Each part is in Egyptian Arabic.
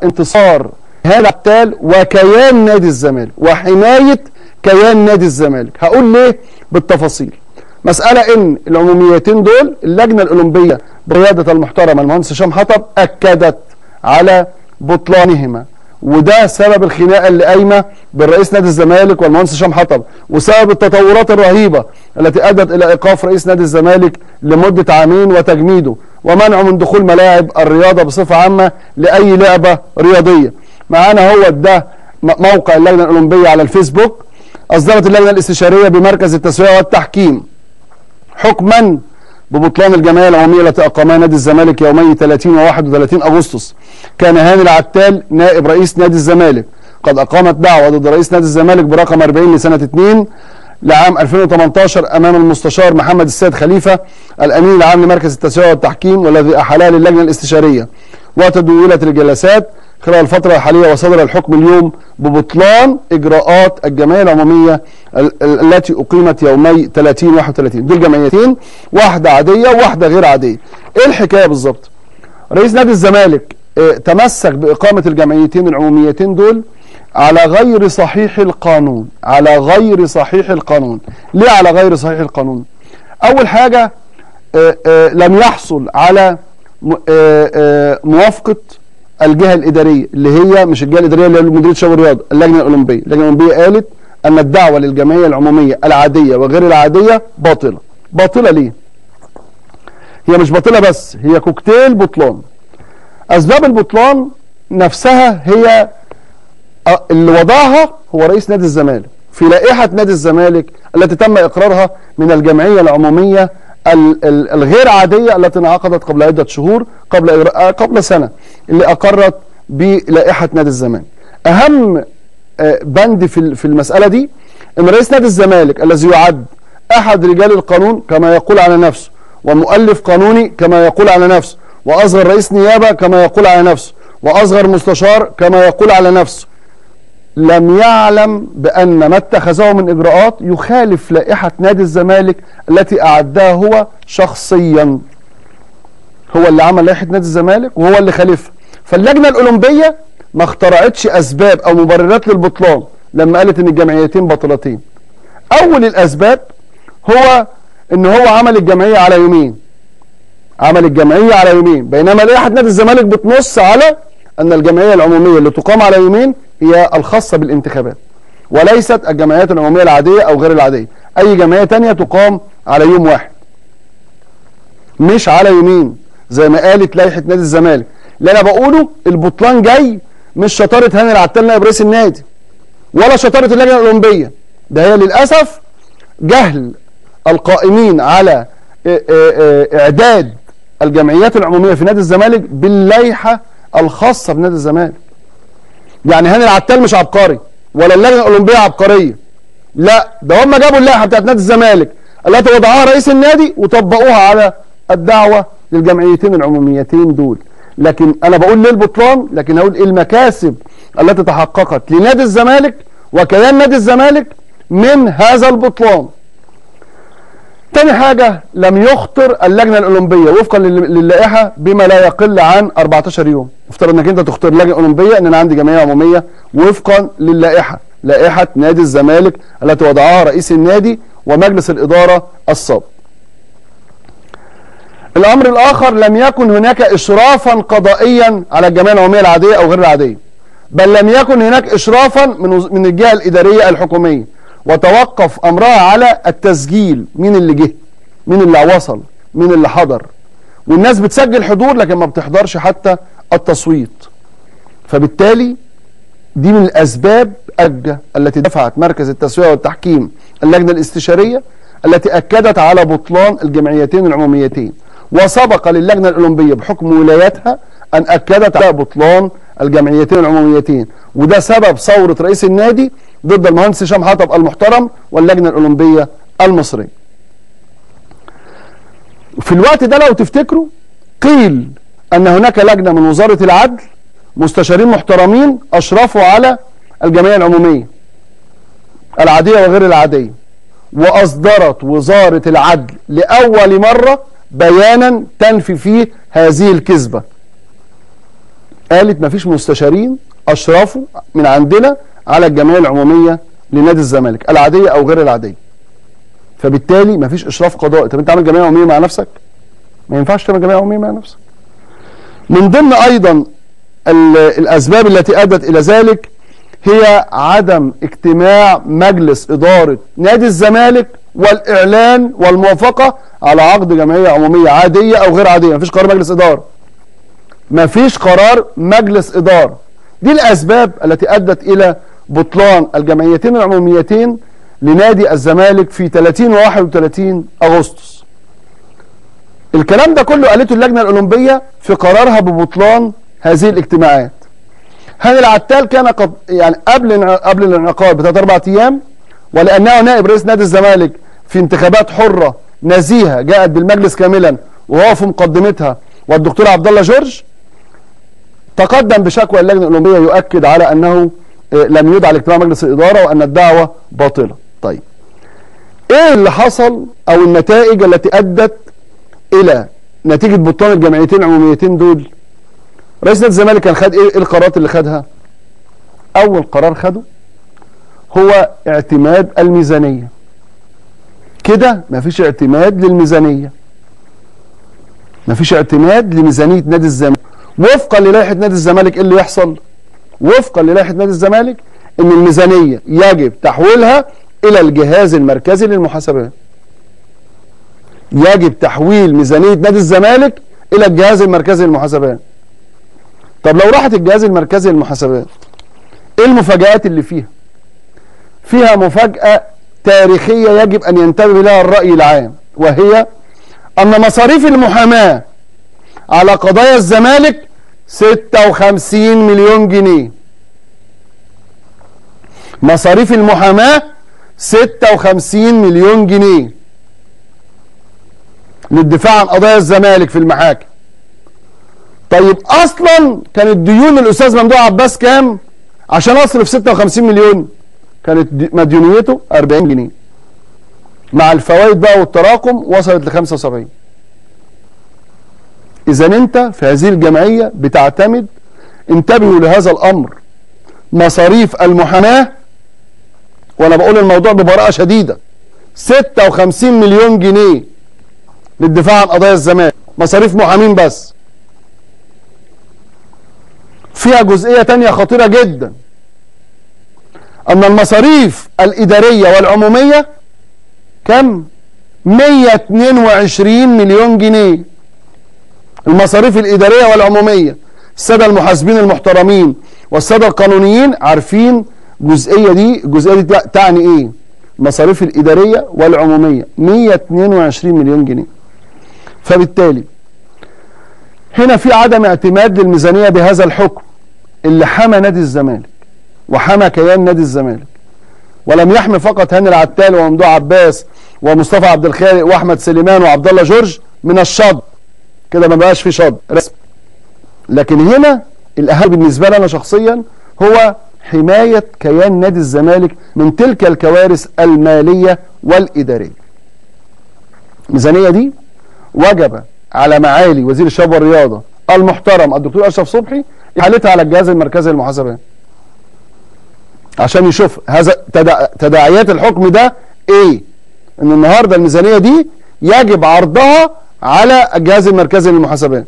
انتصار هذا التال وكيان نادي الزمالك وحماية كيان نادي الزمالك هقول ليه بالتفاصيل مسألة ان العموميتين دول اللجنة الأولمبية بقيادة المحترم المهندس هشام حطب أكدت على بطلانهما وده سبب الخناقه اللي قايمه بين رئيس نادي الزمالك والمهندس هشام حطب وسبب التطورات الرهيبه التي ادت الى ايقاف رئيس نادي الزمالك لمده عامين وتجميده ومنعه من دخول ملاعب الرياضه بصفه عامه لاي لعبه رياضيه. معانا هو ده موقع اللجنه الاولمبيه على الفيسبوك اصدرت اللجنه الاستشاريه بمركز التسويه والتحكيم حكما ببطلان الجمعيه العموميه التي اقامها نادي الزمالك يومي 30 و 31 اغسطس كان هاني العتال نائب رئيس نادي الزمالك قد اقامت دعوه ضد رئيس نادي الزمالك برقم 40 لسنه 2 لعام 2018 امام المستشار محمد السيد خليفه الامين العام لمركز التسويه والتحكيم والذي احالها للجنه الاستشاريه وتدولت الجلسات خلال الفترة الحالية وصدر الحكم اليوم ببطلان إجراءات الجمعية العمومية التي أقيمت يومي 30 31 دول جمعيتين واحدة عادية وواحدة غير عادية إيه الحكاية بالظبط رئيس نادي الزمالك اه تمسك بإقامة الجمعيتين العموميتين دول على غير صحيح القانون على غير صحيح القانون ليه على غير صحيح القانون أول حاجة اه اه لم يحصل على موافقة الجهه الاداريه اللي هي مش الجهه الاداريه اللي هي مديريه شؤون الرياضه اللجنه الاولمبيه اللجنه الاولمبيه قالت ان الدعوه للجمعيه العموميه العاديه وغير العاديه باطله باطله ليه هي مش باطله بس هي كوكتيل بطلان اسباب البطلان نفسها هي اللي وضعها هو رئيس نادي الزمالك في لائحه نادي الزمالك التي تم اقرارها من الجمعيه العموميه الغير عاديه التي انعقدت قبل عده شهور قبل قبل سنه اللي اقرت بلائحه نادي الزمالك. اهم بند في في المساله دي ان رئيس نادي الزمالك الذي يعد احد رجال القانون كما يقول على نفسه ومؤلف قانوني كما يقول على نفسه واصغر رئيس نيابه كما يقول على نفسه واصغر مستشار كما يقول على نفسه لم يعلم بأن ما اتخذه من إجراءات يخالف لائحة نادي الزمالك التي أعدها هو شخصيا هو اللي عمل لائحة نادي الزمالك وهو اللي خالفها فاللجنة الأولمبية ما اخترعتش أسباب أو مبررات للبطلان لما قالت إن الجمعيتين بطلتين أول الأسباب هو إن هو عمل الجمعية على يومين عمل الجمعية على يومين بينما لائحة نادي الزمالك بتنص على أن الجمعية العمومية اللي تقام على يومين هي الخاصة بالانتخابات وليست الجمعيات العمومية العادية أو غير العادية أي جمعية تانية تقام على يوم واحد مش على يومين زي ما قالت لائحة نادي الزمالك اللي أنا بقوله البطلان جاي مش شطارة هاني العتال نائب رئيس النادي ولا شطارة اللجنة الأولمبية ده هي للأسف جهل القائمين على إعداد الجمعيات العمومية في نادي الزمالك باللائحة الخاصة بنادي الزمالك يعني هاني العتال مش عبقري ولا اللجنه الاولمبيه عبقريه لا ده هم جابوا اللائحه بتاعت نادي الزمالك التي وضعها رئيس النادي وطبقوها على الدعوه للجمعيتين العموميتين دول لكن انا بقول ليه البطلان لكن هقول ايه المكاسب التي تحققت لنادي الزمالك وكيان نادي الزمالك من هذا البطلان تاني حاجة لم يخطر اللجنة الأولمبية وفقا للائحة بما لا يقل عن 14 يوم افترض انك انت تختار اللجنة الأولمبية ان انا عندي جمعية عمومية وفقا للائحة لائحة نادي الزمالك التي وضعها رئيس النادي ومجلس الإدارة السابق الأمر الآخر لم يكن هناك إشرافا قضائيا على الجمعية العمومية العادية أو غير العادية بل لم يكن هناك إشرافا من من الجهة الإدارية الحكومية وتوقف امرها على التسجيل مين اللي جه مين اللي وصل مين اللي حضر والناس بتسجل حضور لكن ما بتحضرش حتى التصويت فبالتالي دي من الاسباب الجة التي دفعت مركز التسويه والتحكيم اللجنه الاستشاريه التي اكدت على بطلان الجمعيتين العموميتين وسبق للجنه الاولمبيه بحكم ولايتها ان اكدت على بطلان الجمعيتين العموميتين وده سبب ثوره رئيس النادي ضد المهندس هشام حطب المحترم واللجنه الاولمبيه المصريه. في الوقت ده لو تفتكروا قيل ان هناك لجنه من وزاره العدل مستشارين محترمين اشرفوا على الجمعيه العموميه العاديه وغير العاديه واصدرت وزاره العدل لاول مره بيانا تنفي فيه هذه الكذبه. قالت مفيش مستشارين اشرفوا من عندنا على الجمعيه العموميه لنادي الزمالك العاديه او غير العاديه فبالتالي مفيش اشراف قضائي طب انت عامل جمعيه عموميه مع نفسك ما ينفعش تعمل جمعيه عموميه مع نفسك من ضمن ايضا الاسباب التي ادت الى ذلك هي عدم اجتماع مجلس اداره نادي الزمالك والاعلان والموافقه على عقد جمعيه عموميه عاديه او غير عاديه مفيش قرار مجلس اداره مفيش قرار مجلس اداره دي الاسباب التي ادت الى بطلان الجمعيتين العموميتين لنادي الزمالك في 30 و 31 اغسطس الكلام ده كله قالته اللجنه الاولمبيه في قرارها ببطلان هذه الاجتماعات هاني العتال كان قد يعني قبل قبل الانعقاد بثلاث اربع ايام ولانه نائب رئيس نادي الزمالك في انتخابات حره نزيهه جاءت بالمجلس كاملا وهو في مقدمتها والدكتور عبد الله جورج تقدم بشكوى اللجنه الاولمبيه يؤكد على انه لم يدعى لاجتماع مجلس الاداره وان الدعوه باطله. طيب. ايه اللي حصل او النتائج التي ادت الى نتيجه بطلان الجمعيتين العموميتين دول؟ رئيس نادي الزمالك كان خد ايه القرارات اللي خدها؟ اول قرار خده هو اعتماد الميزانيه. كده مفيش اعتماد للميزانيه. مفيش اعتماد لميزانيه نادي الزمالك. وفقا للائحه نادي الزمالك ايه اللي يحصل؟ وفقا للائحه نادي الزمالك ان الميزانيه يجب تحويلها الى الجهاز المركزي للمحاسبات. يجب تحويل ميزانيه نادي الزمالك الى الجهاز المركزي للمحاسبات. طب لو راحت الجهاز المركزي للمحاسبات ايه المفاجآت اللي فيها؟ فيها مفاجأة تاريخية يجب ان ينتبه لها الرأي العام وهي ان مصاريف المحاماة على قضايا الزمالك 56 مليون جنيه مصاريف المحاماة 56 مليون جنيه للدفاع عن قضايا الزمالك في المحاكم طيب اصلا كانت ديون الاستاذ ممدوح عباس كام عشان اصرف 56 مليون كانت مديونيته 40 جنيه مع الفوائد بقى والتراكم وصلت ل 75 اذا انت في هذه الجمعيه بتعتمد انتبهوا لهذا الامر مصاريف المحاماه وانا بقول الموضوع ببراءه شديده 56 مليون جنيه للدفاع عن قضايا الزمالك مصاريف محامين بس فيها جزئيه تانية خطيره جدا ان المصاريف الاداريه والعموميه كم 122 مليون جنيه المصاريف الإدارية والعمومية السادة المحاسبين المحترمين والسادة القانونيين عارفين الجزئية دي الجزئية دي تعني إيه المصاريف الإدارية والعمومية 122 مليون جنيه فبالتالي هنا في عدم اعتماد للميزانية بهذا الحكم اللي حمى نادي الزمالك وحمى كيان نادي الزمالك ولم يحمي فقط هاني العتال وممدوح عباس ومصطفى عبد الخالق واحمد سليمان وعبد الله جورج من الشط كده ما بقاش في شط رسم لكن هنا الاهم بالنسبه لي انا شخصيا هو حمايه كيان نادي الزمالك من تلك الكوارث الماليه والاداريه. الميزانيه دي وجب على معالي وزير الشباب والرياضه المحترم الدكتور اشرف صبحي احالتها على الجهاز المركزي للمحاسبات. عشان يشوف هذا تدع... تداعيات الحكم ده ايه؟ ان النهارده الميزانيه دي يجب عرضها على الجهاز المركزي للمحاسبات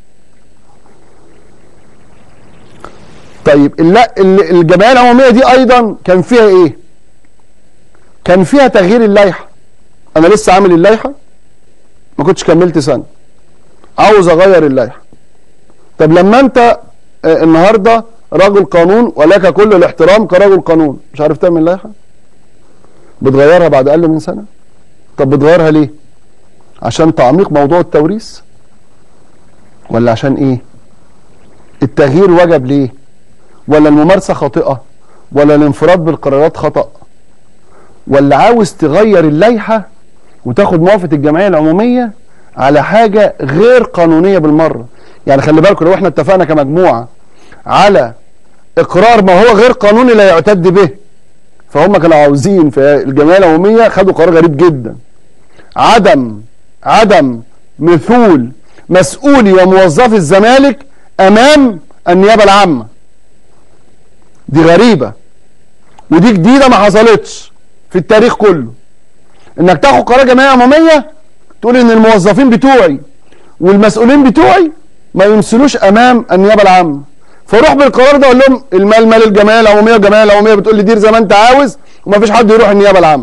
طيب الجمعيه العموميه دي ايضا كان فيها ايه كان فيها تغيير اللائحه انا لسه عامل اللائحه ما كنتش كملت سنه عاوز اغير اللائحه طب لما انت النهارده رجل قانون ولك كل الاحترام كرجل قانون مش عارف تعمل لائحه بتغيرها بعد اقل من سنه طب بتغيرها ليه عشان تعميق موضوع التوريث ولا عشان ايه التغيير وجب ليه ولا الممارسة خاطئة ولا الانفراد بالقرارات خطأ ولا عاوز تغير اللائحة وتاخد موافقة الجمعية العمومية على حاجة غير قانونية بالمرة يعني خلي بالكم لو احنا اتفقنا كمجموعة على اقرار ما هو غير قانوني لا يعتد به فهم كانوا عاوزين في الجمعية العمومية خدوا قرار غريب جدا عدم عدم مثول مسؤولي وموظفي الزمالك امام النيابة العامة دي غريبة ودي جديدة ما حصلتش في التاريخ كله انك تاخد قرار جمعية عمومية تقول ان الموظفين بتوعي والمسؤولين بتوعي ما يمثلوش امام النيابة العامة فاروح بالقرار ده اقول لهم المال مال الجمعية العمومية والجمعية العمومية بتقول لي دير زي ما انت عاوز وما فيش حد يروح النيابة العامة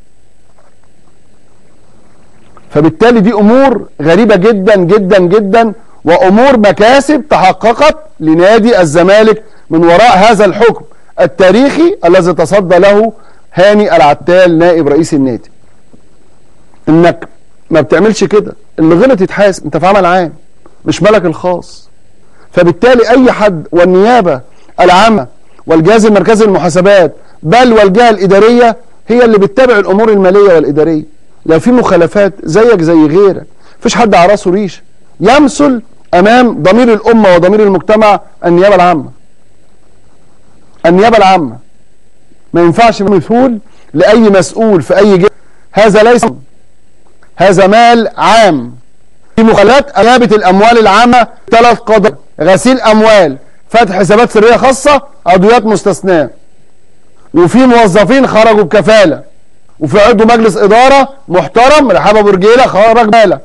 فبالتالي دي امور غريبة جدا جدا جدا وامور مكاسب تحققت لنادي الزمالك من وراء هذا الحكم التاريخي الذي تصدى له هاني العتال نائب رئيس النادي انك ما بتعملش كده اللي غلط يتحاسب انت في عمل عام مش ملك الخاص فبالتالي اي حد والنيابه العامه والجهاز المركزي للمحاسبات بل والجهه الاداريه هي اللي بتتابع الامور الماليه والاداريه لو في مخالفات زيك زي غيرك مفيش حد على راسه ريشه يمثل امام ضمير الامه وضمير المجتمع النيابه العامه النيابه العامه ما ينفعش مثول لاي مسؤول في اي جهه هذا ليس هذا مال عام في مخالفات نيابه الاموال العامه ثلاث قضايا غسيل اموال فتح حسابات سريه خاصه عضويات مستثناه وفي موظفين خرجوا بكفاله وفي عضو مجلس اداره محترم رحاب ابو رجيله خرج ماله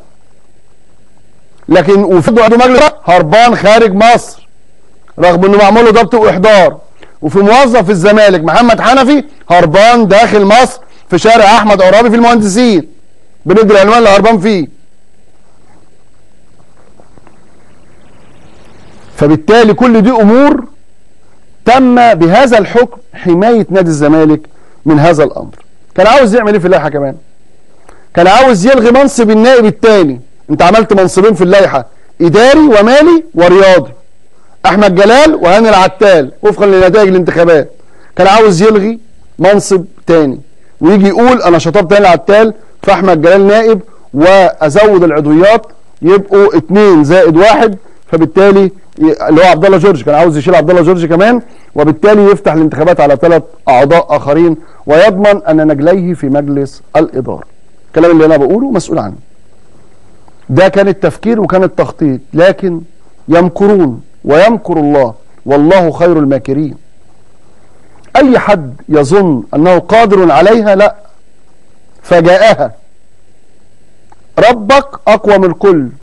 لكن وفي عضو مجلس هربان خارج مصر رغم انه معمول له ضبط واحضار وفي موظف في الزمالك محمد حنفي هربان داخل مصر في شارع احمد عرابي في المهندسين بندي العنوان اللي هربان فيه فبالتالي كل دي امور تم بهذا الحكم حمايه نادي الزمالك من هذا الامر كان عاوز يعمل ايه في اللائحه كمان كان عاوز يلغي منصب النائب الثاني انت عملت منصبين في اللائحه اداري ومالي ورياضي احمد جلال وهاني العتال وفقا لنتائج الانتخابات كان عاوز يلغي منصب تاني ويجي يقول انا شطبت هاني العتال فاحمد جلال نائب وازود العضويات يبقوا اتنين زائد واحد فبالتالي اللي هو عبد الله جورج كان عاوز يشيل عبد الله جورج كمان وبالتالي يفتح الانتخابات على ثلاث اعضاء اخرين ويضمن ان نجليه في مجلس الاداره الكلام اللي انا بقوله مسؤول عنه ده كان التفكير وكان التخطيط لكن يمكرون ويمكر الله والله خير الماكرين اي حد يظن انه قادر عليها لا فجاءها ربك اقوى من الكل